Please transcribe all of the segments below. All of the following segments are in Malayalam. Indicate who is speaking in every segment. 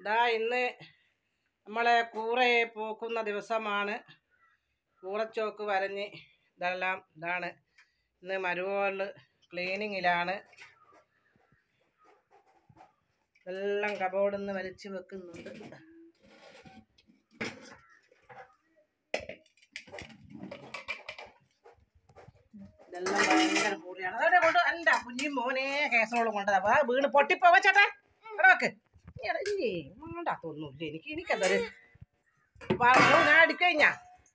Speaker 1: ഇതാ ഇന്ന് നമ്മളെ കൂറയെ പോക്കുന്ന ദിവസമാണ് കൂറച്ചോക്ക് വരഞ്ഞ് ഇതെല്ലാം ഇതാണ് ഇന്ന് മരുവോളിൽ ക്ലീനിങ്ങിലാണ് എല്ലാം കബോർഡിൽ നിന്ന് വലിച്ചു വെക്കുന്നുണ്ട് ഇതെല്ലാം ഭയങ്കര കൂറിയാണ് അതവിടെ കൊണ്ട് അല്ല കുഞ്ഞി മോനെ കേസറോളും കൊണ്ടതാ അപ്പൊ വീണ് പൊട്ടിപ്പോവാ ചേട്ടാ അവിടെ വെക്ക് എടാ, ഇല്ലേ വേണ്ടാത്തൊന്നുമില്ല എനിക്ക് എനിക്കെന്താ ഒരു പറഞ്ഞു ഞാൻ അടിക്കഴിഞ്ഞാ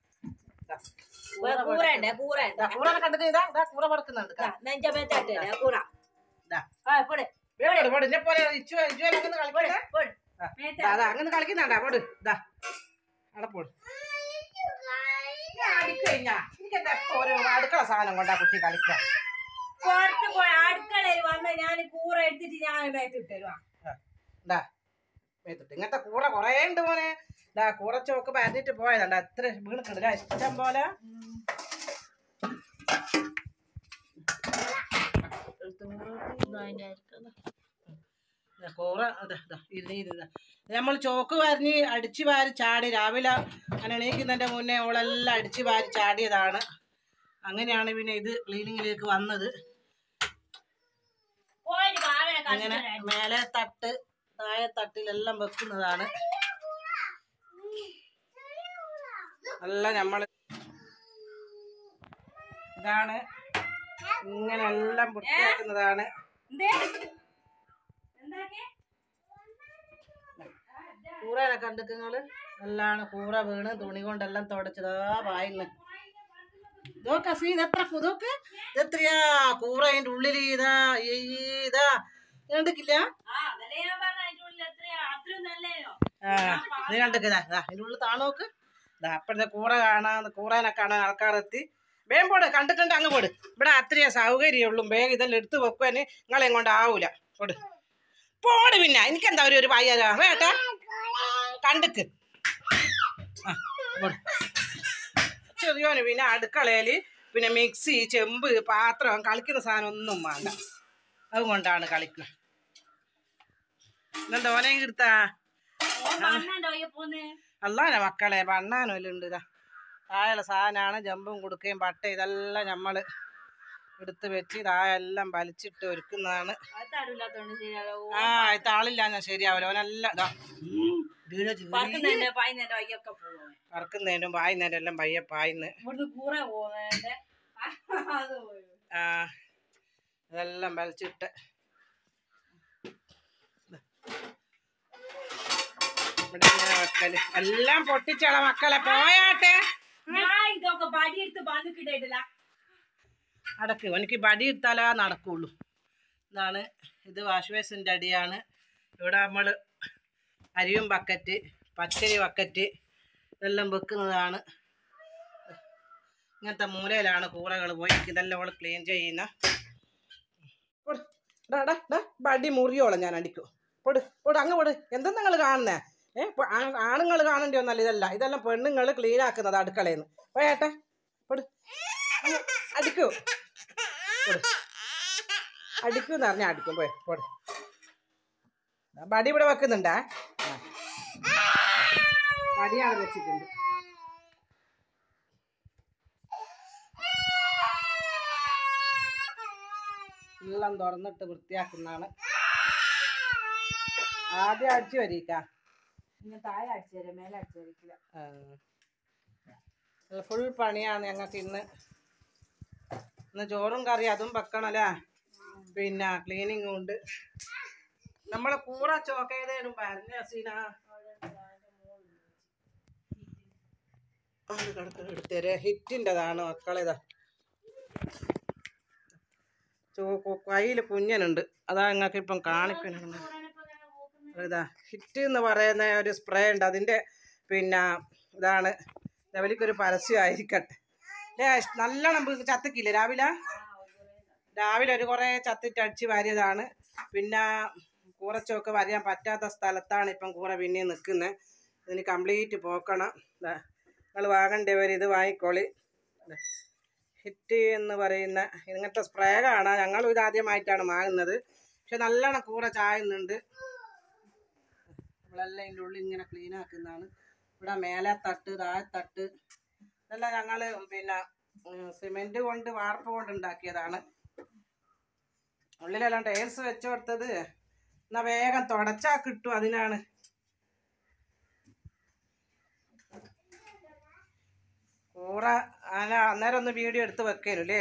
Speaker 2: കൂറ ഉണ്ട് കൂറ ഉണ്ട്
Speaker 1: കൂറ കണ്ടിട്ട് ഇതാ ഇതാ കൂറ പറക്കുന്നുണ്ട്
Speaker 2: നെഞ്ച മേറ്റാട്ടില്ല കൂറ
Speaker 1: ഇതാ
Speaker 2: ആ പോടെ
Speaker 1: വേട് പോട് എന്നെ പോലെ ഇച്ചു ഇച്ചു അങ്ങനെ കളിക്കണേ
Speaker 2: പോടെ
Speaker 1: ദാ, ദാ, അങ്ങനെ കളിക്കുന്നുണ്ടാ പോട് ഇതാ അവിടെ പോട് ഞാൻ അടിക്കഴിഞ്ഞാ എനിക്കെന്താ ഇപ്പൊ ഒരു അടുക്കള സാധനം കൊണ്ടാ കുട്ടി കളിക്കുക
Speaker 2: പുറത്ത് പോയി അടുക്കളയിൽ വന്ന് ഞാൻ കൂറ എടുത്തിട്ട് ഞാൻ മേത്തിട്ട് തരുവാ
Speaker 1: ഇതാ മേത്തിട്ട് ഇങ്ങനത്തെ കൂറ കുറേ ഉണ്ട് മോനെ ഇതാ കൂറച്ചോക്ക് പരഞ്ഞിട്ട് പോയതാണ്ടാ എത്ര വീണിട്ടുണ്ട് ഇഷ്ടം പോലെ ദാ കൂറ ഇതാ ഇതാ ഇരുന്ന് ഇരുന്ന് നമ്മൾ ചോക്ക് വരഞ്ഞ് അടിച്ചു വാരി ചാടി രാവിലെ അങ്ങനെ എണീക്കുന്നതിൻ്റെ മുന്നേ ഓളെല്ലാം അടിച്ചു വാരി ചാടിയതാണ് അങ്ങനെയാണ് പിന്നെ ഇത് ക്ലീനിങ്ങിലേക്ക് വന്നത്
Speaker 2: പോയിട്ട് കാവനെ
Speaker 1: അങ്ങനെ മേലെ തട്ട് താഴെ തട്ടിലെല്ലാം വെക്കുന്നതാണ് നല്ല നമ്മൾ ഇതാണ് ഇങ്ങനെ എല്ലാം വൃത്തിയാക്കുന്നതാണ്
Speaker 2: എന്തേ എന്താക്കേ
Speaker 1: കൂറനെ കണ്ടിരിക്കുന്നത് നല്ലാണ് കൂറ വീണ് തുണി കൊണ്ടെല്ലാം തുടച്ചതാ പായുന്നു ഇതൊക്കെ സീ ഇതെത്ര ഇതൊക്കെ ഇതെത്രയാ കൂറ അതിൻ്റെ ഉള്ളിൽ ഇതാ ഈ ഇതാ കണ്ടിക്കില്ല
Speaker 2: ആ അതല്ലേ ഞാൻ പറഞ്ഞ അതിന്റെ ഉള്ളിൽ എത്രയാ അത്രയും നല്ലേനോ
Speaker 1: ആ നീ കണ്ടിക്കിതാ ഇതാ അതിൻ്റെ ഉള്ളിൽ താണോക്ക് ഇതാ അപ്പോഴത്തെ കൂറ കാണാൻ കൂറേനെ കാണാൻ ആൾക്കാരെത്തി വേഗം പോട് കണ്ട് കണ്ട് അങ്ങ് പോട് ഇവിടെ അത്രയും സൗകര്യമുള്ളൂ വേഗം ഇതെല്ലാം എടുത്ത് വെക്കുവാന് നിങ്ങളെ കൊണ്ട് ആവൂല പോട് പോട് പിന്നെ എനിക്കെന്താ ഒരു ഒരു പയ്യാരാ വേട്ടാ കണ്ടിക്ക് ആ പോട് ചെറിയോന് പിന്നെ അടുക്കളയിൽ പിന്നെ മിക്സി ചെമ്പ് പാത്രം കളിക്കുന്ന സാധനം ഒന്നും വേണ്ട അതുകൊണ്ടാണ് കളിക്കുന്നത് ഇതെന്താ ഓനെയും എടുത്താ
Speaker 2: ഓൻ പറഞ്ഞോ പോന്ന്
Speaker 1: അല്ലാതെ മക്കളെ ബണ്ണാനും ഉണ്ട് ഇതാ താഴെയുള്ള സാധനമാണ് ജമ്പും കൊടുക്കുകയും പട്ട ഇതെല്ലാം നമ്മൾ എടുത്ത് വെച്ച് താഴെല്ലാം വലിച്ചിട്ട് ഒരുക്കുന്നതാണ്
Speaker 2: അത് തരൂല്ലാത്തോണ്ട് ശരിയാലോ
Speaker 1: ആ ഇത് ആളില്ല ഞാൻ ശരിയാവില്ല അവനെല്ലാം ഇതാ
Speaker 2: പറക്കുന്നതിന്റെ പായുന്നതിന്റെ വയ്യൊക്കെ പോവേ
Speaker 1: പറക്കുന്നതിനും പായുന്നതിനും എല്ലാം പയ്യെ പായുന്ന്
Speaker 2: ഇവിടുന്ന് കൂറ പോകുന്നതിന്റെ അത് പോയി
Speaker 1: ആ ഇതെല്ലാം വലിച്ചിട്ട് ഇവിടെ ഇങ്ങനെ വെക്കല് എല്ലാം പൊട്ടിച്ചള മക്കളെ പോയാട്ടെ
Speaker 2: ഞാൻ ഇതൊക്കെ പടിയെടുത്ത് വന്നിക്കിട്ടില്ല
Speaker 1: അടക്ക് എനിക്ക് ബടി എടുത്താലാ നടക്കുള്ളൂ ഇതാണ് ഇത് വാഷ് ബേസിൻ്റെ അടിയാണ് ഇവിടെ നമ്മൾ അരിയും ബക്കറ്റ് പച്ചരി ബക്കറ്റ് ഇതെല്ലാം വെക്കുന്നതാണ് ഇങ്ങനത്തെ മൂലയിലാണ് കൂറകൾ പോയി ഇതെല്ലാം അവൾ ക്ലീൻ ചെയ്യുന്ന പൊട്. ഡാ, ഡാ, ഡാ, ബടി മുറിയോളം ഞാൻ അടിക്കും പൊട് പൊട് അങ്ങ് പൊട് എന്താ നിങ്ങൾ കാണുന്നേ ഏ ആണുങ്ങൾ കാണേണ്ടി ഒന്നല്ല ഇതല്ല ഇതെല്ലാം പെണ്ണുങ്ങൾ ക്ലീൻ ആക്കുന്നത് അടുക്കളയിൽ നിന്ന് പോയേട്ടെ പൊട് അങ്ങ് അടിക്കൂ പൊട്. അടിക്കൂന്ന് പറഞ്ഞാൽ അടിക്കും പോയി പോട് ആ, ബടി ഇവിടെ വെക്കുന്നുണ്ടാ ആ. ബടിയാണ് വെച്ചിട്ടുണ്ട് എല്ലാം തുറന്നിട്ട് വൃത്തിയാക്കുന്നതാണ് ആദ്യം അടിച്ചു വരീക്ക
Speaker 2: ഇന്ന് താഴെ അടിച്ചു തരാം മേലെ അടിച്ചു തരിക്കില്ല
Speaker 1: ഫുൾ പണിയാണ് ഞങ്ങൾക്ക് ഇന്ന് ഇന്ന് ചോറും കറി അതും വെക്കണല്ലേ പിന്നെ ക്ലീനിങ്ങും ഉണ്ട് നമ്മളെ കൂറ ചോക്കേതേനും പറഞ്ഞ സീന എടുത്തരേ ഹിറ്റിൻ്റെതാണ് മക്കളേതാ ചോ കയ്യിൽ കുഞ്ഞനുണ്ട് അതാ നിങ്ങൾക്ക് ഇപ്പം കാണിക്കണം ഇതാ ഹിറ്റ് എന്ന് പറയുന്ന ഒരു സ്പ്രേ ഉണ്ട് അതിൻ്റെ പിന്നെ ഇതാണ് ലെവലിക്കൊരു പരസ്യമായിരിക്കട്ടെ അല്ലേ നല്ലോണം നമുക്ക് ചത്തിക്കില്ലേ രാവിലെ രാവിലെ ഒരു കുറേ ചത്തിട്ട് അടിച്ച് വാരിയതാണ് പിന്നെ കൂറച്ചൊക്കെ വരയാൻ പറ്റാത്ത സ്ഥലത്താണ് ഇപ്പം കൂറ പിന്നെ നിൽക്കുന്നത് ഇതിന് കംപ്ലീറ്റ് പോക്കണം നിങ്ങൾ വാങ്ങേണ്ടവർ ഇത് വാങ്ങിക്കോളി ദാ. ഹിറ്റ് എന്ന് പറയുന്ന ഇങ്ങനത്തെ സ്പ്രേ കാണാം ഞങ്ങളും ഇത് ആദ്യമായിട്ടാണ് വാങ്ങുന്നത് പക്ഷെ നല്ലോണം കൂറ ചായുന്നുണ്ട് നമ്മളെല്ലാം ഇതിൻ്റെ ഉള്ളിൽ ഇങ്ങനെ ക്ലീൻ ആക്കുന്നതാണ് ഇവിടെ മേലെ തട്ട് താഴത്തട്ട് ഇതെല്ലാം ഞങ്ങൾ പിന്നെ സിമെന്റ് കൊണ്ട് വാർപ്പ് കൊണ്ട് ഉണ്ടാക്കിയതാണ് ഉള്ളിലെല്ലാം ടൈൽസ് വെച്ച് കൊടുത്തത് എന്നാ വേഗം തുടച്ചാ കിട്ടും അതിനാണ് കൂറ അല്ല അന്നേരം ഒന്ന് വീഡിയോ എടുത്ത് വെക്കല്ലേ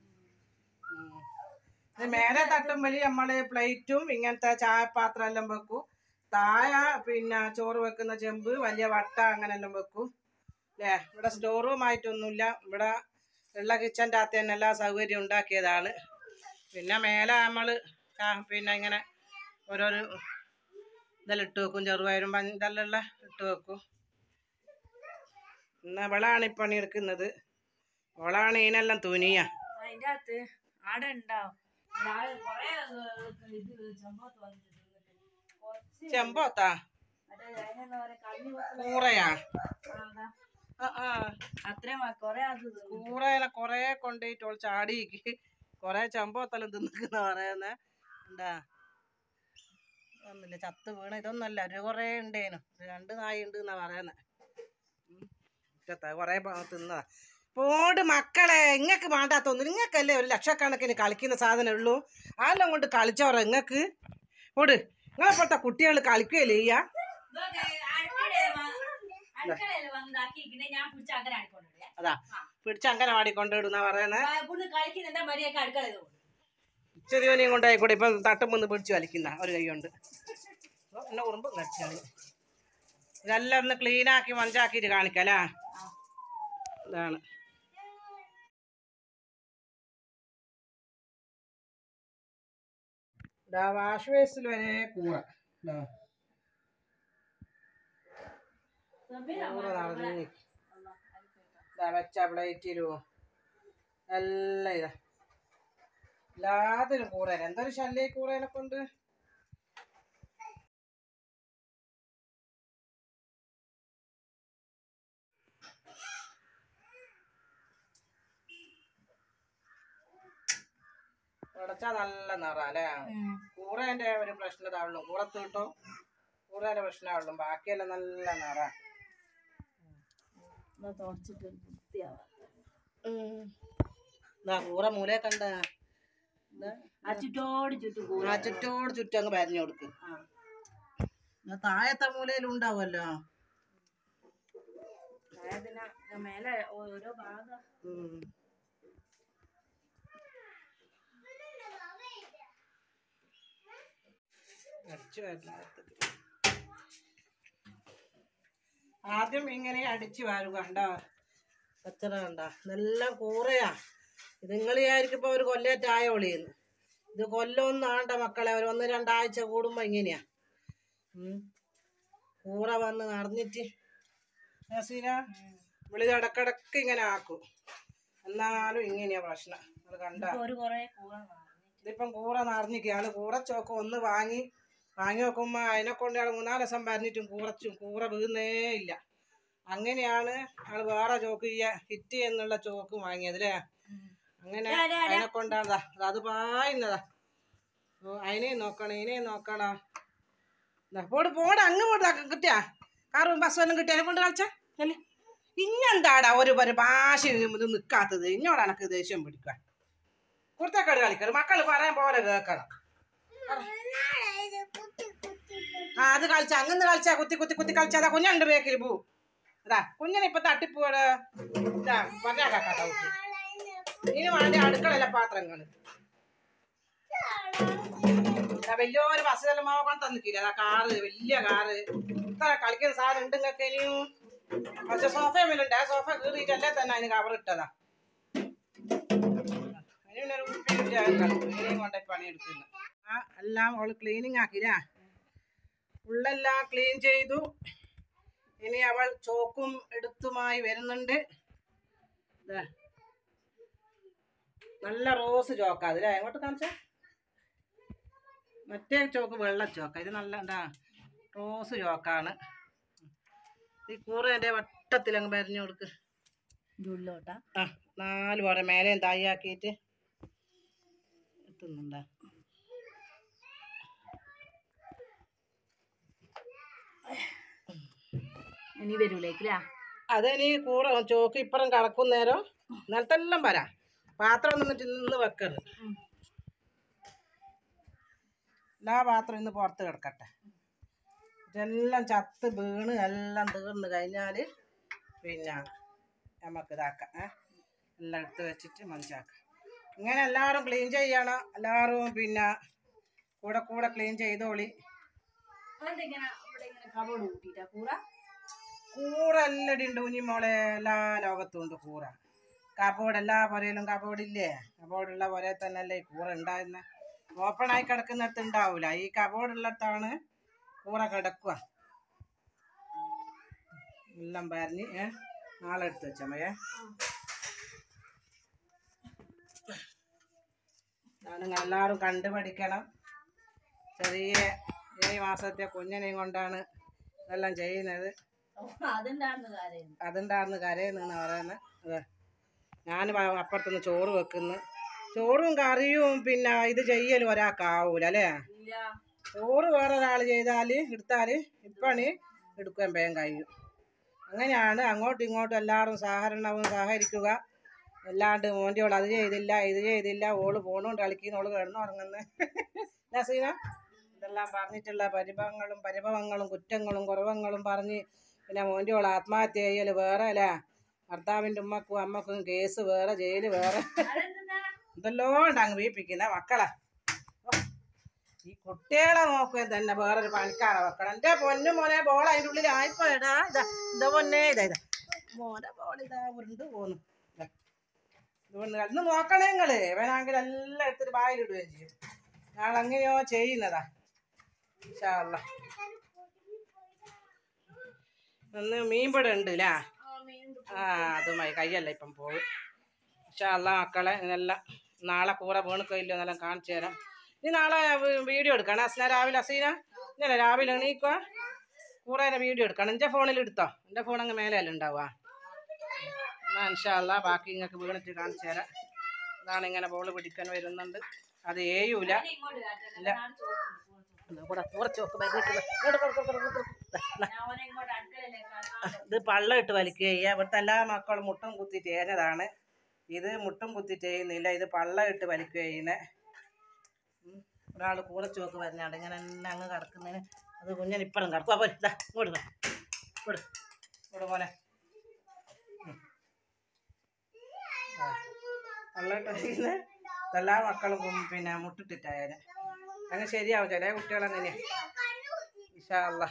Speaker 1: ഇത് മേലെ തട്ടുമ്പോൾ നമ്മള് പ്ലേറ്റും ഇങ്ങനത്തെ ചായപാത്രം എല്ലാം വെക്കും താഴെ പിന്നെ ചോറ് വെക്കുന്ന ചെമ്പ് വലിയ വട്ട അങ്ങനെ എല്ലാം വെക്കും അല്ലേ ഇവിടെ സ്റ്റോർ റൂം ആയിട്ടൊന്നുമില്ല ഇവിടെ ഉള്ള കിച്ചൻ്റെ അകത്ത് തന്നെ എല്ലാ സൗകര്യം ഉണ്ടാക്കിയതാണ് പിന്നെ മേലെ നമ്മൾ പിന്നെ ഇങ്ങനെ ഓരോരോ ഇതെല്ലാം ഇട്ട് വെക്കും ചെറുപയറും പഞ്ച- ഇതെല്ലാം ഉള്ള ഇട്ട് വെക്കും ഇന്ന് അവളാണ് ഈ പണി എടുക്കുന്നത് അവളാണ് ഇതിനെല്ലാം തുനിയ
Speaker 2: അതിന്റെ അകത്ത് ആടെ ഉണ്ടാവും രാവിലെ കൊറേ ഏഹ്, ഇത് ചമ്പത്ത് വന്നിട്ട് കുറച്ച്
Speaker 1: ചെമ്പോത്താ
Speaker 2: മറ്റേ അതിനെന്താ പറയാ കഞ്ഞി വെക്കുന്ന
Speaker 1: കൂറയാ
Speaker 2: ആ, അതാ.
Speaker 1: ആ ആ
Speaker 2: അത്രയും മ- കൊറേ അത് തിന്നു.
Speaker 1: കൂറയില കൊറേ കൊണ്ടുപോയിട്ട് ഓൾ ചാടിക്ക് കൊറേ ചെമ്പോത്തെല്ലാം തിന്നിക്കുന്ന പറയുന്നേ ഉണ്ടാ ഒന്നുമില്ല ചത്ത് വീണ ഇതൊന്നുമല്ല ഒരു കൊറേ ഉണ്ടേനു ഒരു രണ്ട് നായ ഉണ്ട് എന്നാ പറയുന്നത് കൊറേ പ- തിന്നതാ പോട് മക്കളെ ഇങ്ങക്ക് വേണ്ടാത്തൊന്നും നിങ്ങൾക്കല്ലേ ഒരു ലക്ഷക്കണക്കിന് കളിക്കുന്ന സാധനം ഉള്ളൂ ആരെല്ലാം കൊണ്ട് കളിച്ചോറ ഇങ്ങക്ക് ഓട് നിങ്ങളെപ്പോഴത്തെ കുട്ടികൾ കളിക്കുകയല്ലേ ചെയ്യാ
Speaker 2: ഇതൊക്കെ അടുക്കളയില് വ- അടുക്കളയില് വന്നതാക്കിയിരിക്കണേ ഞാൻ പിടിച്ച അങ്ങനെ ആയിക്കൊണ്ടില്ലേ
Speaker 1: അതാ പിടിച്ച് അങ്ങനെ വാടിക്കൊണ്ടിടുന്ന പറയുന്നത്
Speaker 2: ഇവിടുന്ന് കളിക്കുന്നുണ്ട് മര്യാദക്ക് അടുക്കളയിൽ പോകും
Speaker 1: ചെറിയോനെയും കൊണ്ടായിക്കൂടെ ഇപ്പം തട്ടുമ്പൊന്ന് പിടിച്ച് വലിക്കുന്ന ഒരു കൈ കൊണ്ട് ഓ, എന്നെ ഉറുമ്പ് കടിച്ചാണ് ഇതെല്ലാം ഒന്ന് ക്ലീൻ ആക്കി മഞ്ചാക്കിയിട്ട് കാണിക്കലാ ഇതാണ് ഇതാ വാഷ് ബേസിൽ വരെ കൂറ ഇതാ കൂറ നടന്നു ഇതാ വെച്ച പ്ലേറ്റിലും എല്ലാം ഇതാ എല്ലാത്തിനും കൂറേനെ എന്തൊരു ശല്യ കൂറേനെ കൊണ്ട് ഉടച്ചാ നല്ല നിറ അല്ലേ കൂറേന്റെ ഒരു പ്രശ്നം ഇതാവുള്ളൂ കൂറത്ത് കിട്ടും കൂറേന്റെ പ്രശ്നമാവുള്ളൂ ബാക്കിയെല്ലാം നല്ല നിറ
Speaker 2: തുടച്ചിട്ട് വൃത്തിയാവാം
Speaker 1: ഇതാ കൂറ മൂലയെ കണ്ട
Speaker 2: ആ ചുറ്റോട് ചുറ്റും കൂടെ
Speaker 1: ആ ചുറ്റോട് ചുറ്റും അങ്ങ് പരഞ്ഞു കൊടുക്കും
Speaker 2: ആ
Speaker 1: താഴത്തെ മൂലയിലും ഉണ്ടാവുമല്ലോ
Speaker 2: അതായത് ഞാൻ മേലെ ഓരോ ഭാഗം
Speaker 1: ഉം. അടിച്ചു വരലാകത്ത്. ആദ്യം ഇങ്ങനെ അടിച്ചു വാരുക കണ്ടോ കച്ചറ കണ്ട ഇതെല്ലാം കൂറയാ ഇത് നിങ്ങൾ വിചാരിക്കും ഇപ്പൊ ഒരു കൊല്ലേറ്റായോളിന്ന് ഇത് കൊല്ലമൊന്നും ആണ്ട മക്കളെ ഒരു ഒന്ന് രണ്ടാഴ്ച കൂടുമ്പോ ഇങ്ങനെയാ ഉം. കൂറ വന്ന് നടന്നിട്ട് നസീന വിളിത് ഇടക്കിടക്ക് ഇങ്ങനെ ആക്കും എന്നാലും ഇങ്ങനെയാ പ്രശ്നം അത് കണ്ട
Speaker 2: ഇപ്പൊ ഒരു കൊറേ കൂടെ
Speaker 1: ഇതിപ്പം കൂറ നിറഞ്ഞിരിക്കുകയാണ് കൂറ ചോക്ക് ഒന്ന് വാങ്ങി വാങ്ങി നോക്കുമ്പോ അതിനെ കൊണ്ട് ആൾ മൂന്നാല് ദിവസം പറഞ്ഞിട്ടും കൂറച്ചും കൂറ വീഴുന്നേ ഇല്ല അങ്ങനെയാണ് ആള് വേറെ ചോക്ക് ഈ ഹിറ്റ് എന്നുള്ള ചോക്ക് വാങ്ങിയത് അല്ലേ അങ്ങനെ അതിനെ കൊണ്ടാതാ അത് പായുന്നതാ ഓ അതിനെയും നോക്കണം ഇതിനെയും നോക്കണം ദാ പോട് പോട് അങ്ങ് പോട് കിട്ടിയാ കാറും ബസ്സും എല്ലാം കിട്ടിയ കൊണ്ട് കളിച്ച അല്ലേ ഇന്നെന്താടാ ഒരു ഒരു ഭാഷ ഇത് നിൽക്കാത്തത് ഇന്നോട് എനക്ക് ദേഷ്യം പിടിക്കുക കുർത്തക്കേട് കളിക്കണം മക്കൾ പറയാൻ പോലെ കേൾക്കണം ആ അത് കളിച്ച അങ്ങനെ കളിച്ചാ കുത്തി കുത്തി കുത്തി കളിച്ചാ കുഞ്ഞുണ്ട് ബേക്കിൽ പോ അതാ കുഞ്ഞിനെ ഇപ്പൊ തട്ടിപ്പോട് ഇതാ പറഞ്ഞാ കാക്കാട്ട കുട്ടി ഇതിന് വേണ്ടി അടുക്കളയിലെ പാത്രങ്ങൾ വലിയൊരു ബസ്സിലെല്ലാം മാവാൻ തന്നിക്കില്ല അതാ കാറ് വലിയ കാറ് ഇത്ര കളിക്കുന്ന സാധനം ഉണ്ട് നിങ്ങൾക്ക് ഇനിയും പക്ഷെ സോഫ മേലുണ്ട് ആ സോഫ കീറിയിട്ടല്ലേ തന്നെ അതിന് കവർ ഇട്ടതാ അതിന് പിന്നെ ഒരു കുപ്പിയില്ല ഇതിനെയും കൊണ്ടേ പണിയെടുക്കില്ല ആ എല്ലാം അവള് ക്ലീനിങ് ആക്കില്ല ഉള്ളെല്ലാം ക്ലീൻ ചെയ്തു ഇനി അവൾ ചോക്കും എടുത്തുമായി വരുന്നുണ്ട് ദാ. നല്ല റോസ് ചോക്ക അതിലെ എങ്ങോട്ട് കാണിച്ച മറ്റേ ചോക്ക് വെള്ള ചോക്ക ഇത് നല്ല എന്താ റോസ് ചോക്കാണ് ഈ കൂറ എൻ്റെ വട്ടത്തിൽ അങ്ങ് വരഞ്ഞു കൊടുക്ക്
Speaker 2: ഉള്ളോട്ടാ
Speaker 1: ആ നാല് പാടെ മേലെയും തായാക്കിയിട്ട് എത്തുന്നുണ്ടാ
Speaker 2: ഇനി വരൂലേക്കില്ല
Speaker 1: അതിനി കൂടെ ചോക്ക് ഇപ്പുറം കടക്കും നേരം നിലത്തെല്ലാം വരാം പാത്രം നിന്നിട്ട് ഇന്ന് വെക്കരുത് എല്ലാ പാത്രം ഇന്ന് പുറത്ത് കിടക്കട്ടെ ഇതെല്ലാം ചത്ത് വീണ് എല്ലാം തീർന്ന് കഴിഞ്ഞാൽ പിന്നെ നമുക്ക് ഇതാക്കാം ഏ എല്ലാം എടുത്ത് വെച്ചിട്ട് മനസ്സിലാക്കാം ഇങ്ങനെ എല്ലാവരും ക്ലീൻ ചെയ്യണം എല്ലാവരും പിന്നെ കൂടെ കൂടെ ക്ലീൻ ചെയ്തോളി
Speaker 2: അതെങ്ങനെ ഇവിടെ ഇങ്ങനെ കബോർഡ് കൂട്ടിയിട്ടാ കൂറ
Speaker 1: കൂറ എല്ലടി ഉണ്ട് കുഞ്ഞിമോളെ എല്ലാ ലോകത്തും ഉണ്ട് കൂറ കബോർഡ് എല്ലാ പുരയിലും കബോർഡ് ഇല്ലേ കബോർഡുള്ള പുരയിൽ തന്നെയല്ലേ ഈ കൂറ ഉണ്ടായിരുന്നെ ഓപ്പൺ ആയി കിടക്കുന്നിടത്ത് ഉണ്ടാവൂല ഈ കബോർഡ് ഉള്ളിടത്താണ് കൂറ കിടക്കുക എല്ലാം പറഞ്ഞ് ഏ നാളെ എടുത്ത് വെച്ചാൽ മതിയേ ഞാനും എല്ലാവരും കണ്ടുപഠിക്കണം ചെറിയ ഏഴ് മാസത്തെ കുഞ്ഞിനെയും കൊണ്ടാണ് ഇതെല്ലാം ചെയ്യുന്നത്
Speaker 2: അതുണ്ടാകുന്ന കാര്യം
Speaker 1: അതുണ്ടായിരുന്നു കരയെന്നാണ് പറയുന്നത് അതെ ഞാൻ അപ്പുറത്തുനിന്ന് ചോറ് വെക്കുന്നു ചോറും കറിയും പിന്നെ ഇത് ചെയ്യലും ഒരാൾക്കാവൂല അല്ലേ
Speaker 2: ഇല്ല
Speaker 1: ചോറ് വേറെ ഒരാൾ ചെയ്താൽ എടുത്താൽ ഇപ്പണി എടുക്കാൻ വേഗം കഴിയും അങ്ങനെയാണ് അങ്ങോട്ടും ഇങ്ങോട്ടും എല്ലാവരും സഹകരണവും സഹകരിക്കുക അല്ലാണ്ട് മോൻ്റെയോൾ അത് ചെയ്തില്ല ഇത് ചെയ്തില്ല ഓള് ഫോണുകൊണ്ട് കളിക്കുന്ന ഓള് കിടന്നുറങ്ങുന്നത് നസീന ഇതെല്ലാം പറഞ്ഞിട്ടുള്ള പരിഭവങ്ങളും പരിഭവങ്ങളും കുറ്റങ്ങളും കുറവങ്ങളും പറഞ്ഞ് പിന്നെ മോൻ്റെയോൾ ആത്മഹത്യ ചെയ്യൽ വേറെ അല്ലേ ഭർത്താവിൻ്റെ ഉമ്മക്കും അമ്മക്കും കേസ് വേറെ ജയില് വേറെ
Speaker 2: അതെന്താ
Speaker 1: എന്തെല്ലോ അങ്ങ് വീപ്പിക്കുന്ന മക്കളെ ഓ, ഈ കുട്ടികളെ നോക്കുക തന്നെ വേറൊരു പണിക്കാരെ വെക്കണം എൻ്റെ പൊന്നു മോനെ ബോൾ അതിൻ്റെ ഉള്ളിൽ ആയിപ്പോയടാ ഇതാ ഇതാ പൊന്നെ ഇതാ ഇതാ മോനെ ബോൾ ഇതാ ഉരുണ്ട് പോന്നു ഇതാ. ഇതുകൊണ്ട് അന്ന് നോക്കണേ നിങ്ങള് ഇവനാണെങ്കിൽ എല്ലാം എടുത്തിട്ട് വായിലിടുകയും ചെയ്യും ഞങ്ങൾ അങ്ങനെയോ ചെയ്യുന്നതാ ഇൻഷാ അല്ലാ. ഇന്ന് മീൻപിട ഉണ്ട് അല്ലേ ആ അതുമായി കയ്യല്ല ഇപ്പം പോകും പക്ഷെ അല്ല മക്കളെ ഇതെല്ലാം നാളെ കൂടെ വീണുക്കയില്ലോ എന്നെല്ലാം കാണിച്ചു തരാം ഇനി നാളെ വി- വീഡിയോ എടുക്കണം അസ്ന രാവിലെ അസീന ഇന്നലെ രാവിലെ എണീക്കുക കൂടെ തന്നെ വീഡിയോ എടുക്കണം എൻ്റെ ഫോണിൽ എടുത്തോ എൻ്റെ ഫോൺ അങ്ങ് മേലെ അല്ല ഉണ്ടാവുക എന്നാ ഇൻഷാല്ല ബാക്കി നിങ്ങൾക്ക് വീണിട്ട് കാണിച്ചു തരാം ഇതാണ് ഇങ്ങനെ ബോൾ പിടിക്കാൻ വരുന്നുണ്ട് അത് ഏയൂല
Speaker 2: ഇങ്ങോട്ട് കാട്ടണ്ട
Speaker 1: ഇല്ല.
Speaker 2: ഞാൻ ചോദിക്കുന്നു
Speaker 1: എന്നാ കൂടെ കുറച്ച് നോക്ക് മരുന്നിട്ടുള്ള ഇങ്ങോട്ട് കൊടുക്ക്, കൊടുക്ക്, കൊടുക്ക്, കൊടുക്ക്. ദാ, ദാ.
Speaker 2: ഞാൻ ഓനെ ഇങ്ങോട്ട് അടുക്കളയിലേക്ക്
Speaker 1: ഇത് പള്ളം ഇട്ട് വലിക്കുക ചെയ്യുക ഇവിടുത്തെ എല്ലാ മക്കളും മുട്ടും കുത്തി ചെയ്യുന്നതാണ് ഇത് മുട്ടും കുത്തി ചെയ്യുന്നില്ല ഇത് പള്ളം ഇട്ട് വലിക്കുക ചെയ്യുന്നത് ഒരാൾ കൂറച്ച് നോക്ക് വരുന്നുണ്ട് ഇങ്ങനെ തന്നെ അങ്ങ് കിടക്കുന്നതിന് അത് കുഞ്ഞൻ ഇപ്പറും കിടക്കും അപ്പോൾ ഇതാ ഇങ്ങോട്ട് വാ. ഇങ്ങോട്ട് ഇങ്ങോട്ട് പോലെ പള്ളം ഇട്ട് വലിക്കുന്നത് എല്ലാ മക്കളും കും- പിന്നെ മുട്ടിട്ടിട്ടായാലും അങ്ങനെ ശരിയാവും ചില കുട്ടികളങ്ങനെയാ ഇഷാ അല്ലാ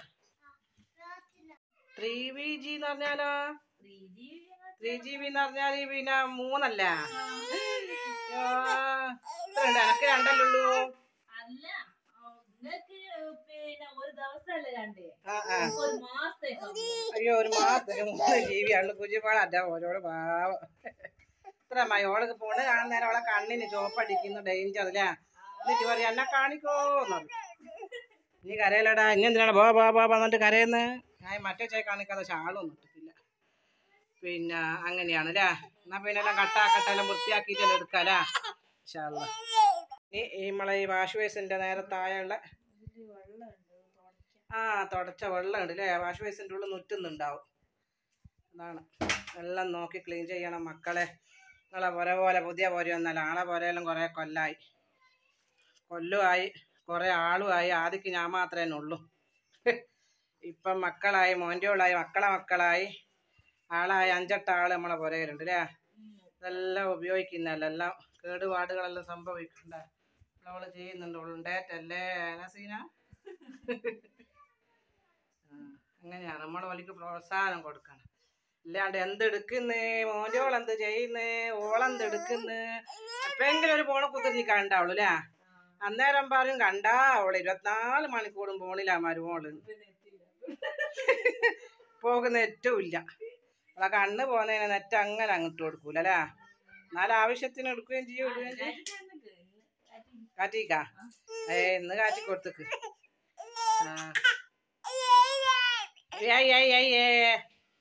Speaker 1: ത്രീ വി ജി എന്ന് പറഞ്ഞാലോ
Speaker 2: പ്രീതി
Speaker 1: ത്രീ ജി ബി എന്ന് പറഞ്ഞാൽ പിന്നെ മൂന്നല്ല ആ, ഇത്രയുണ്ട്. എനക്ക് രണ്ടല്ലേ ഉള്ളൂ
Speaker 2: അല്ല ആ, നിങ്ങക്ക് പിന്നെ ഒരു ദിവസമല്ലേ രണ്ട്
Speaker 1: ആ ആ
Speaker 2: എനിക്ക് ഒരു മാസത്തേക്ക്
Speaker 1: അയ്യോ ഒരു മാസത്തിന് മൂന്ന് ജി ബി ആണ് കുഞ്ഞുപാടല്ല ഓരോട് പാവം ഇത്ര മയോളക്ക് പോണ് കാണുന്നേരം അവളെ കണ്ണിന് ചോപ്പടിക്കുന്നു ഡേഞ്ചർ അല്ലേ എന്നിട്ട് പറയാം എന്നെ കാണിക്കോന്ന് പറഞ്ഞു. നീ കരയിലടാ ഇനി എന്തിനാണ് ബോ ബോ ബോ എന്നിട്ട് കരയുന്നത് ഞാൻ മറ്റേ ചായ കാണിക്കാതെ ഷാളൊന്നും ഇട്ടിട്ടില്ല പിന്നെ അങ്ങനെയാണ് അല്ലേ എന്നാ പിന്നെ എല്ലാം കട്ടാക്കട്ടെല്ലാം വൃത്തിയാക്കിയിട്ടെല്ലാം എടുക്കാല്ലേ ഇൻഷാല്ലാ. ഈ ഈ നമ്മളെ ഈ വാഷ് ബേസിന്റെ നേരെ താഴെയുള്ള ആ തുടച്ച വെള്ളമുണ്ട് അല്ലേ വാഷ് ബേസിൻ്റെ ഉള്ളിൽ നുറ്റുന്നുണ്ടാവും അതാണ് എല്ലാം നോക്കി ക്ലീൻ ചെയ്യണം മക്കളെ നിങ്ങളെ പുര പോലെ പുതിയ പുരയൊന്നല്ല ആളെ പുരയെല്ലാം കുറേ കൊല്ലായി കൊല്ലുമായി കുറേ ആളുമായി ആദ്യക്ക് ഞാൻ മാത്രമേ ഉള്ളൂ ഇപ്പം മക്കളായി മോൻ്റെയോളായി മക്കളെ മക്കളായി ആളായി അഞ്ചെട്ട് ആൾ നമ്മളെ പുരയിലുണ്ട് അല്ലേ ഇതെല്ലാം ഉപയോഗിക്കുന്നതല്ല എല്ലാം കേടുപാടുകളെല്ലാം സംഭവിക്കണ്ട അവള് ചെയ്യുന്നുണ്ട് ഉണ്ടേറ്റല്ലേ നസീന ആ, അങ്ങനെയാണ് നമ്മൾ വലിക്ക് പ്രോത്സാഹനം കൊടുക്കണം ഇല്ലാണ്ട് എന്തെടുക്കുന്നേ മോൻ്റെോൾ എന്ത് ചെയ്യുന്നേ ഓളെന്ത് എടുക്കുന്നേ എപ്പോഴെങ്കിലും ഒരു ഫോണ് കുത്തിരി കണ്ടാവുള്ളൂ അല്ലേ അന്നേരം പറയും കണ്ടാ അവള് ഇരുപത്തിനാല് മണിക്കൂറും ഫോണിലാ മരുമോള് പോകുന്ന ഏറ്റവും ഇല്ല അവളെ കണ്ണ് പോകുന്നതിന് നെറ്റ് അങ്ങനെ അങ്ങോട്ട് കൊടുക്കൂല അല്ലേ എന്നാൽ ആവശ്യത്തിന് എടുക്കുകയും ചെയ്യും ഇടുകയും ചെയ്യും കാറ്റിക്കാ ഏ ഇന്ന് കാറ്റി കൊടുത്തേക്ക് ആ. ഏയ് ഏയ് ഏയ് ഏയ്.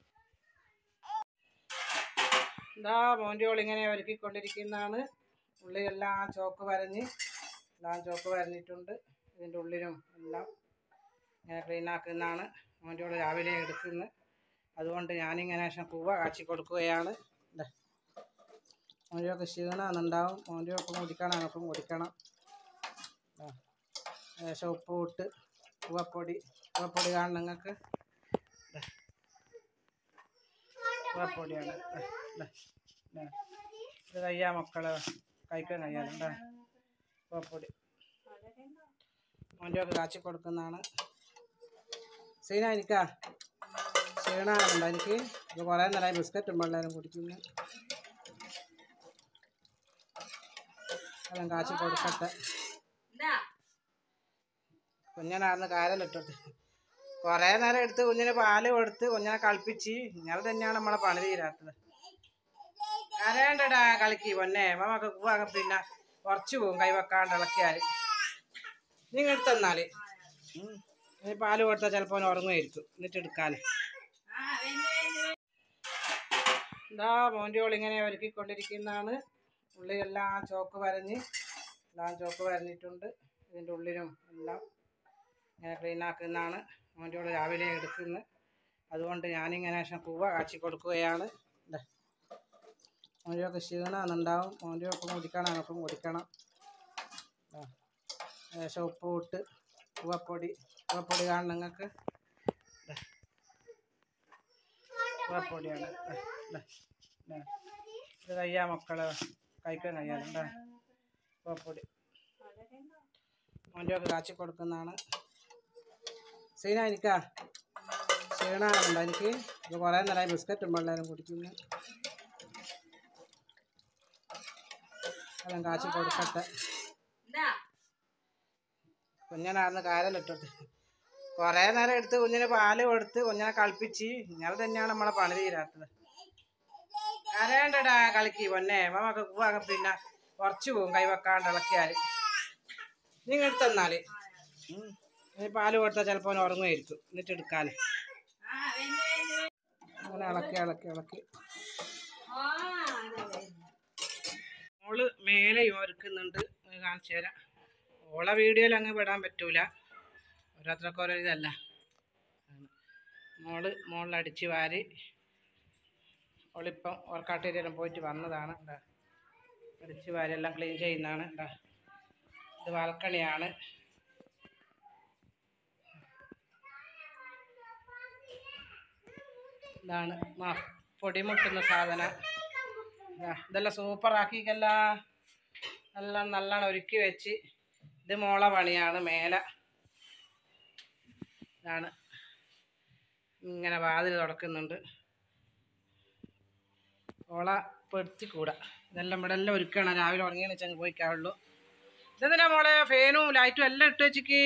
Speaker 1: ഇതാ മോൻ്റെയോൾ ഇങ്ങനെ ഒരുക്കിക്കൊണ്ടിരിക്കുന്നതാണ് ഉള്ളിലെല്ലാം ചോക്ക് വരഞ്ഞ് എല്ലാം ചോക്ക് വരഞ്ഞിട്ടുണ്ട് ഇതിൻ്റെ ഉള്ളിലും എല്ലാം ഇങ്ങനെ ക്ലീൻ ആക്കുന്നതാണ് മോൻ്റെയോൾ രാവിലെ എടുക്കുന്നത് അതുകൊണ്ട് ഞാനിങ്ങനെ ശേഷം കൂവ കാച്ചി കൊടുക്കുകയാണ് ദേ. മോൻ്റെയൊക്കെ ക്ഷീണമെന്നുണ്ടാവും മോൻ്റെ ഒപ്പം കുടിക്കണം അങ്ങൊപ്പം കുടിക്കണം ദാ. ലേശം ഉപ്പ് ഇട്ട് കൂവപ്പൊടി കൂവപ്പൊടി കാണണം നിങ്ങൾക്ക് ദേ. കൂവപ്പൊടിയാണ് ദേ, ദേ, ദേ. ഇത് കയ്യാ മക്കളെ കഴിക്കാൻ കഴിയാനുണ്ടോ കൂവപ്പൊടി മോൻ്റെയൊക്കെ കാച്ചി കൊടുക്കുന്നതാണ് സീന എനിക്കാ ക്ഷീണമാകുന്നുണ്ടോ എനിക്ക് ഇത് കുറേ നേരമായി ബിസ്ക്കറ്റും വെള്ളവും കുടിക്കുന്നു എല്ലാം കാച്ചി കൊടുക്കട്ടെ
Speaker 2: എന്താ
Speaker 1: കുഞ്ഞനാർന്ന് കാരലിട്ടത് കുറേ നേരം എടുത്ത് കുഞ്ഞിന് പാല് കൊടുത്ത് കുഞ്ഞിനെ കളിപ്പിച്ച് ഇങ്ങനെ തന്നെയാണ് നമ്മളെ പണി തീരാത്തത് കരയേണ്ടടാ കളിക്ക് പൊന്നെ മമ്മക്ക് പോവാ പിന്നെ കുറച്ച് പോകും കൈ വെക്കാണ്ട് ഇളക്കിയാൽ നിങ്ങൾ എടുത്തെന്നാല് ഉം. ഇനി പാല് കൊടുത്താൽ ചിലപ്പോൾ ഉറങ്ങുമായിരിക്കും എന്നിട്ട് എടുക്കാല്
Speaker 2: ആ വെന്ന് വെന്ന്
Speaker 1: ഇതാ മോൻ്റെയോൾ ഇങ്ങനെ ഒരുക്കിക്കൊണ്ടിരിക്കുന്നതാണ് ഉള്ളിലെല്ലാം ചോക്ക് വരഞ്ഞ് എല്ലാം ചോക്ക് വരഞ്ഞിട്ടുണ്ട് ഇതിൻ്റെ ഉള്ളിലും എല്ലാം ഇങ്ങനെ ക്ലീൻ ആക്കുന്നതാണ് മോൻ്റെയോൾ രാവിലെ എടുക്കുന്നത് അതുകൊണ്ട് ഞാനിങ്ങനെ ശേഷം പൂവ കാച്ചി കൊടുക്കുകയാണ് ഇതാ മോൻ്റെയൊക്കെ ക്ഷീണമെന്നുണ്ടാവും മോൻ്റെ ഒപ്പം കുടിക്കണം അങ്ങൊപ്പം കുടിക്കണം ദാ. ലേശം ഉപ്പ് ഇട്ട് പൂവപ്പൊടി പൂവപ്പൊടി കാണണം നിങ്ങൾക്ക് ദാ. പൂവപ്പൊടിയാണ് ദാ, ദാ, ദാ. ഇത് കയ്യാ മക്കളെ കഴിക്കാൻ കഴിയാനുണ്ടോ പൂവപ്പൊടി മോൻ്റെ ഒക്കെ കാച്ചി കൊടുക്കുന്നതാണ് സീന എനിക്കാ ക്ഷീണമാകുന്നുണ്ടോ എനിക്ക് ഇത് കുറേ നേരമായി ബിസ്ക്കറ്റും വെള്ളവും കുടിക്കുന്നു എല്ലാം കാച്ചി കൊടുക്കട്ടെ
Speaker 2: എന്താ
Speaker 1: കുഞ്ഞനാർന്ന് കാരലിട്ടത് കുറേ നേരം എടുത്ത് കുഞ്ഞിന് പാല് കൊടുത്ത് കുഞ്ഞിനെ കളിപ്പിച്ച് ഇങ്ങനെ തന്നെയാണ് നമ്മളെ പണി തീരാത്തത് കരയേണ്ടടാ കളിക്ക് പൊന്നെ മമ്മക്ക് പോവാ പിന്നെ കുറച്ച് പോകും കൈ വെക്കാണ്ട് ഇളക്കിയാൽ നിങ്ങൾ എടുത്തെന്നാല് ഉം. ഇനി പാല് കൊടുത്താൽ ചിലപ്പോൾ ഉറങ്ങുമായിരിക്കും എന്നിട്ട് എടുക്കാല്
Speaker 2: ആ വെന്ന് വെന്ന്
Speaker 1: അങ്ങനെ ഇളക്കി ഇളക്കി ഇളക്കി
Speaker 2: ആ അതെ വെന്ന്
Speaker 1: മോള് മേലെ ഒരുക്കുന്നുണ്ട് അത് കാണിച്ചു തരാം ഓളെ വീഡിയോയിൽ അങ്ങ് വിടാൻ പറ്റൂല ഓരോരുത്തർക്ക് ഓരോ ഇതല്ല ആണ്. മോള് മോളിൽ അടിച്ച് വാരി ഓളിപ്പം ഓർക്കാട്ടേരിയെല്ലാം പോയിട്ട് വന്നതാണ് എന്താ അടിച്ച് വാരി എല്ലാം ക്ലീൻ ചെയ്യുന്നതാണ് എന്താ ഇത് വാൽക്കണിയാണ് ഇതാണ് മാ പൊടിമുട്ടുന്ന സാധനം ദാ, ഇതെല്ലാം സൂപ്പർ ആക്കിക്കല്ല എല്ലാം നല്ലോണം ഒരുക്കി വെച്ച് ഇത് മോള പണിയാണ് മേലെ ഇതാണ് ഇങ്ങനെ വാതിൽ തുറക്കുന്നുണ്ട് ഓള പെടുത്തിക്കൂടാ ഇതെല്ലാം ഇവിടെ എല്ലാം ഒരുക്കണം രാവിലെ ഉറങ്ങിയെന്ന് വെച്ചാൽ പോയിക്കാവുള്ളൂ ഇതെന്തിനാ മോളെ ഫാനും ലൈറ്റും എല്ലാം ഇട്ട് വെച്ചിക്ക്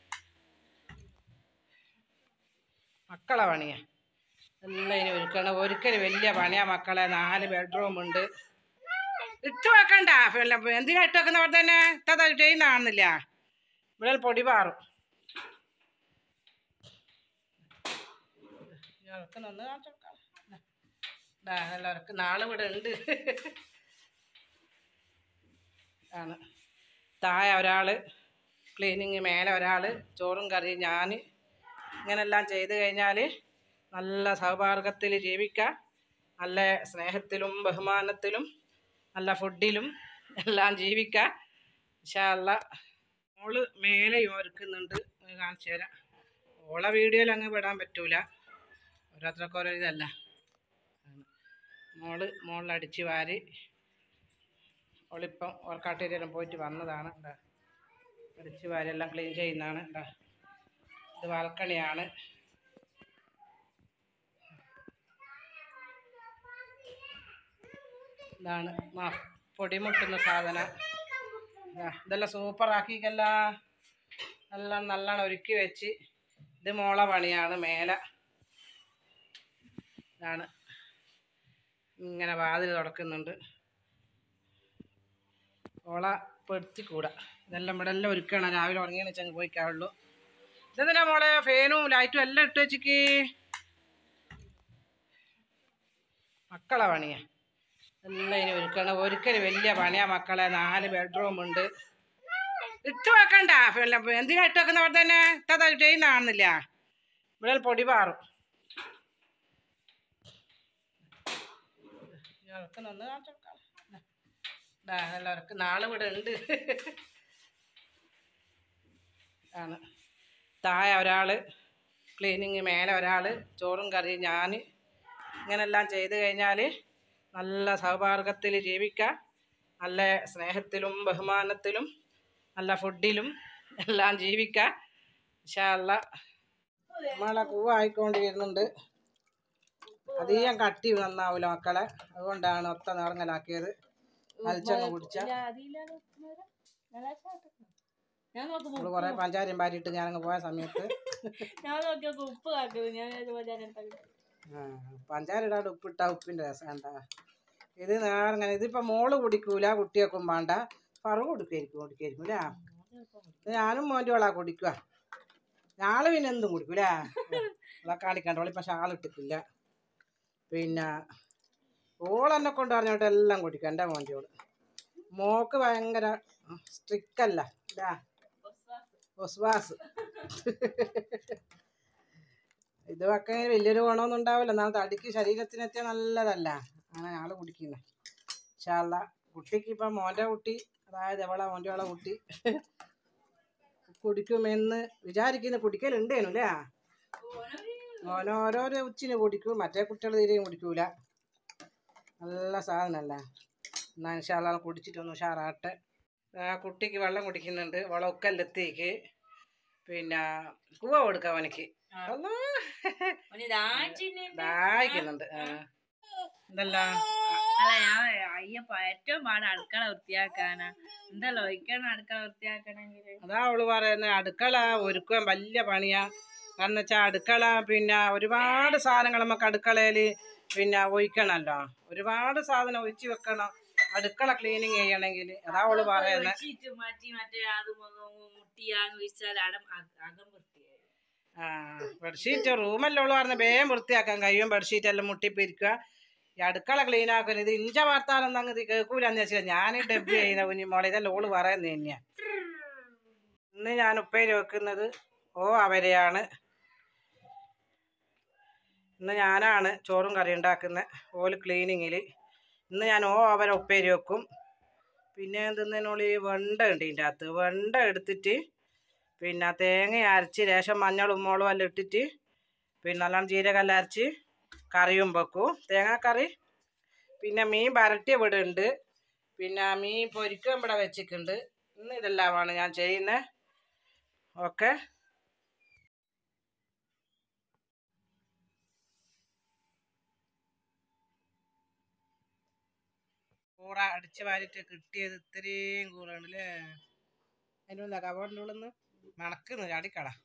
Speaker 1: മക്കളെ പണിയാ എല്ലാം ഇനി ഒരുക്കണം ഒരുക്കല് വലിയ പണിയാ മക്കളെ നാല് ബെഡ്റൂം ഉണ്ട് ഇട്ട് വെക്കണ്ട പിന്നെ എന്തിനാ ഇട്ട് വെക്കുന്ന അവിടെ തന്നെ ഇട്ടത് ചെയ്യുന്ന കാണുന്നില്ല ഇവിടെ പൊടി പാറും ഇറക്കുന്നൊന്ന് കാണിച്ചു കൊടുക്കാം ദാ, എല്ലാം ഇറക്ക് നാളെ ഇവിടെ ഉണ്ട് ആണ് താഴെ ഒരാൾ ക്ലീനിങ് മേലെ ഒരാൾ ചോറും കറിയും ഞാൻ ഇങ്ങനെല്ലാം ചെയ്ത് കഴിഞ്ഞാൽ നല്ല സൗഭാർഗത്തിൽ ജീവിക്കാം നല്ല സ്നേഹത്തിലും ബഹുമാനത്തിലും നല്ല ഫുഡിലും എല്ലാം ജീവിക്കാം ഇൻഷാല്ല മോള് മേലെ ഒരുക്കുന്നുണ്ട് അത് കാണിച്ചു തരാം ഓളെ വീഡിയോയിൽ അങ്ങ് വിടാൻ പറ്റൂല ഓരോരുത്തർക്ക് ഓരോ ഇതല്ല ആണ്. മോള് മോളിൽ അടിച്ച് വാരി ഓളിപ്പം ഓർക്കാട്ടേരിയെല്ലാം പോയിട്ട് വന്നതാണ് എന്താ അടിച്ച് വാരി എല്ലാം ക്ലീൻ ചെയ്യുന്നതാണ് എന്താ ഇത് ബാൽക്കണിയാണ് ഇതാണ് മാ പൊടിമുട്ടുന്ന സാധനം ദാ, ഇതെല്ലാം സൂപ്പർ ആക്കിക്കല്ല എല്ലാം നല്ലോണം ഒരുക്കി വെച്ച് ഇത് മോള പണിയാണ് മേലെ ഇതാണ് ഇങ്ങനെ വാതിൽ തുറക്കുന്നുണ്ട് ഓള പെടുത്തിക്കൂടാ ഇതെല്ലാം ഇവിടെ എല്ലാം ഒരുക്കണം രാവിലെ ഉറങ്ങിയെന്ന് വെച്ചാൽ പോയിക്കാവുള്ളൂ ഇതെന്തിനാ മോളെ ഫാനും ലൈറ്റും എല്ലാം ഇട്ട് വെച്ചിക്ക് മക്കളെ പണിയാ എല്ലാം ഇനി ഒരുക്കണം ഒരുക്കല് വലിയ പണിയാ മക്കളെ നാല് ബെഡ്റൂം ഉണ്ട് ഇട്ട് വെക്കണ്ട പിന്നെ എന്തിനാ ഇട്ട് വെക്കുന്ന അവിടെ തന്നെ ഇട്ടത് ചെയ്യുന്ന കാണുന്നില്ല ഇവിടെ പൊടി പാറും അവർക്ക് നിന്ന് കാണിച്ചു കൊടുക്കാം ദാ, എല്ലാവർക്കും നാളെ ഇവിടെ ഉണ്ട് ആണ് താഴെ ഒരാൾ ക്ലീനിങ് മേലെ ഒരാൾ ചോറും കറിയും ഞാൻ ഇങ്ങനെല്ലാം ചെയ്ത് കഴിഞ്ഞാൽ നല്ല സൗഭാർഗത്തിൽ ജീവിക്കാം നല്ല സ്നേഹത്തിലും ബഹുമാനത്തിലും നല്ല ഫുഡിലും എല്ലാം ജീവിക്കാം ഇൻഷാല്ല നമ്മളെ കൂവായിക്കൊണ്ട് വരുന്നുണ്ട് അധികം കട്ടി നന്നാവില്ല മക്കളെ അതുകൊണ്ടാണ് ഒത്ത നിറങ്ങലാക്കിയത് അലിച്ചങ്ങ് കുടിച്ച
Speaker 2: ഞാൻ നോക്കുമ്പോ
Speaker 1: നമ്മൾ കുറേ പഞ്ചാരയും പാരിയിട്ട് ഞാനങ്ങ് പോയ സമയത്ത്
Speaker 2: ഞാൻ നോക്കിയപ്പോ ഉപ്പ് കാക്കുന്നത് ഞാൻ ഇതുപോലെ ഞാൻ എടുത്തത്.
Speaker 1: ആ, പഞ്ചാര ഇടാണ്ട് ഉപ്പിട്ട ഉപ്പിൻ്റെ രസം എന്താ ഇത് നേരങ്ങനെ ഇതിപ്പോൾ മോള് കുടിക്കൂല കുട്ടിയൊക്കെ വേണ്ട പറവ് കൊടുക്കായിരിക്കും കുടിക്കായിരിക്കും അല്ലേ ഇത് ഞാനും മോൻ്റെ ഓളാ കുടിക്കുക ഞാള് പിന്നെ എന്തും കുടിക്കൂലേ ഓളെ കാണിക്കണ്ട ഓളിപ്പം ഷാളിട്ടിട്ടില്ല പിന്നെ ഓളെന്നെ കൊണ്ട് പറഞ്ഞോട്ട് എല്ലാം കുടിക്കും എൻ്റെ മോൻ്റെ ഓള് മോക്ക് ഭയങ്കര സ്ട്രിക്റ്റ് അല്ല ഇതാ ഒസ്വാസ് ഇത് വെക്കാൻ വലിയൊരു ഗുണമൊന്നും ഉണ്ടാവില്ല എന്നാൽ തടിക്ക് ശരീരത്തിനെത്തിയ നല്ലതല്ല അങ്ങനെ ഞങ്ങൾ കുടിക്കുന്നത് പക്ഷേ കുട്ടിക്ക് ഇപ്പം മോൻ്റെ കുട്ടി അതായത് എവളെ മോൻ്റെ ഓളെ കുട്ടി കുടിക്കുമെന്ന് വിചാരിക്കുന്ന കുടിക്കലുണ്ടേനു അല്ലേ ഓൻ ഓരോരോ ഉച്ചിന് കുടിക്കും മറ്റേ കുട്ടികൾ തീരെയും കുടിക്കൂല നല്ല സാധനമല്ലേ എന്നാൽ ഇൻഷാല്ല കുടിച്ചിട്ടൊന്ന് ഉഷാറാട്ടെ ആ കുട്ടിക്ക് വെള്ളം കുടിക്കുന്നുണ്ട് വളമൊക്കെല്ലെത്തേക്ക് പിന്നെ കൂവ കൊടുക്കാം അവനക്ക് അല്ലാ.
Speaker 2: ഓന് ദാഹിച്ചിന്.
Speaker 1: ദാഹിക്കുന്നുണ്ട് ആ. എന്തല്ല
Speaker 2: അല്ല ഞാൻ അയ്യപ്പ ഏറ്റവും പാട് അടുക്കള വൃത്തിയാക്കാനാ എന്തല്ലോ ഒഴിക്കണം അടുക്കള വൃത്തിയാക്കണമെങ്കിൽ
Speaker 1: അതാ അവള് പറയുന്നത് അടുക്കള ഒരുക്കാൻ വലിയ പണിയാ കാരണം വെച്ചാൽ അടുക്കള പിന്നെ ഒരുപാട് സാധനങ്ങൾ നമുക്ക് അടുക്കളയിൽ പിന്നെ ഒഴിക്കണമല്ലോ ഒരുപാട് സാധനം ഒഴിച്ച് വെക്കണം അടുക്കള ക്ലീനിങ് ചെയ്യണമെങ്കിൽ അതാ അവള് പറയുന്നത്
Speaker 2: ഒഴിച്ചിട്ട് മാറ്റി മറ്റേ അത് മുട്ടിയാന്ന് വെച്ചാൽ അടം അ- അകം വൃത്തിയായി
Speaker 1: ആ ബെഡ്ഷീറ്റ് റൂമെല്ലാം ഉള്ളു പറഞ്ഞ വേഗം വൃത്തിയാക്കാൻ കഴിയും ബെഡ്ഷീറ്റ് എല്ലാം മുട്ടിപ്പിരിക്കുക ഈ അടുക്കള ക്ലീൻ ആക്കാൻ ഇത് ഇഞ്ച വാർത്താനൊന്നും അങ്ങ് കേൾക്കൂലെന്ന് വെച്ചാൽ ഞാൻ ഡബ് ചെയ്യുന്ന കുഞ്ഞിമോളെ ഇതെല്ലാം ഓള് പറയുന്നത് തന്നെയാ ഇന്ന് ഞാൻ ഉപ്പേരി വെക്കുന്നത് ഓ അവരെയാണ് ഇന്ന് ഞാനാണ് ചോറും കറി ഉണ്ടാക്കുന്നത് ഓല് ക്ലീനിങ്ങിൽ ഇന്ന് ഞാൻ ഓ അവരെ ഉപ്പേരി വെക്കും പിന്നെ എന്തെന്നോളി ഈ വെണ്ട ഉണ്ട് ഇതിൻ്റെ അകത്ത് വെണ്ട എടുത്തിട്ട് പിന്നെ തേങ്ങ അരച്ച് രേഷം മഞ്ഞളും മുളകും എല്ലാം ഇട്ടിട്ട് പിന്നെ നല്ലോണം ജീരകമെല്ലാം അരച്ച് കറിയും വെക്കും തേങ്ങാക്കറി പിന്നെ മീൻ വരട്ടിയ ഇവിടെ ഉണ്ട് പിന്നെ മീൻ പൊരിക്കാൻ ഇവിടെ വെച്ചിട്ടുണ്ട് ഇന്ന് ഇതെല്ലാമാണ് ഞാൻ ചെയ്യുന്നത് ഓക്കെ കൂറ അടിച്ച് വാരിട്ട് കിട്ടിയത് ഇത്രയും കൂറാണ് അല്ലേ അതിൻ്റെ കബോർഡിൻ്റെ ഉള്ളിൽ നിന്ന് മണക്കുന്നു ചാടിക്കട